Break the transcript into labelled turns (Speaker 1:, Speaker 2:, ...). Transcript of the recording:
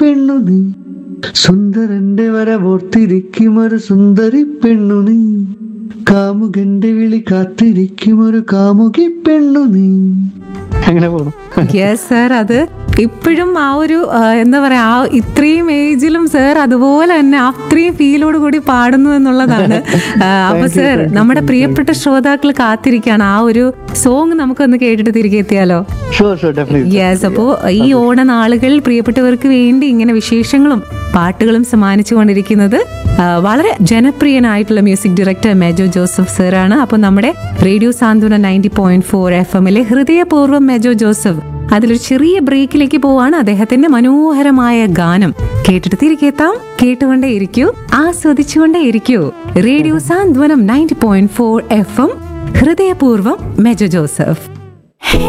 Speaker 1: പെണ്ണു നീ സുന്ദരന്റെ വരവോർത്തിരിക്കും ഒരു സുന്ദരി പെണ്ണു നീ കാമുകന്റെ വിളി കാത്തിരിക്കും ഒരു കാമുകി പെണ്ണു നീ അങ്ങനെ പോണു
Speaker 2: യെസ് സർ അത് ഇപ്പോഴും ആ ഒരു ആ, എന്താ പറയാ ആ ഇത്രയും ഏജിലും സർ അതുപോലെ തന്നെ അത്രയും ഫീലോട് കൂടി പാടുന്നു എന്നുള്ളതാണ് ആ, അപ്പൊ സർ നമ്മുടെ പ്രിയപ്പെട്ട ശ്രോതാക്കൾ കാത്തിരിക്കാണ് ആ ഒരു സോങ് നമുക്കൊന്ന് കേട്ടിട്ട് തിരികെ എത്തിയാലോ
Speaker 1: ഷുവർ ഷുവർ ഡെഫിനറ്റ്ലി
Speaker 2: യെസ് അപ്പോ ഈ ഓണനാളുകൾ പ്രിയപ്പെട്ടവർക്ക് വേണ്ടി ഇങ്ങനെ വിശേഷങ്ങളും പാട്ടുകളും സമ്മാനിച്ചു കൊണ്ടിരിക്കുന്നത് ആ, വളരെ ജനപ്രിയനായിട്ടുള്ള മ്യൂസിക് ഡയറക്ടർ മെജോ ജോസഫ് സാറാണ് അപ്പോൾ നമ്മുടെ റേഡിയോ സാന്ത്വന നയൻറ്റി പോയിന്റ് ഫോർ എഫ് എമ്മിലെ ഹൃദയപൂർവ്വം മെജോ ജോസഫ് അതിലൊരു ചെറിയ ബ്രേക്കിലേക്ക് പോവാണ് അദ്ദേഹത്തിന്റെ മനോഹരമായ ഗാനം കേട്ടിട്ട് തിരികെ എത്താം കേട്ടുകൊണ്ടേ ഇരിക്കൂ ആസ്വദിച്ചുകൊണ്ടേ ഇരിക്കൂ radio Santhwanam ninety point four F M ഹൃദയപൂർവ്വം മെജോ ജോസഫ്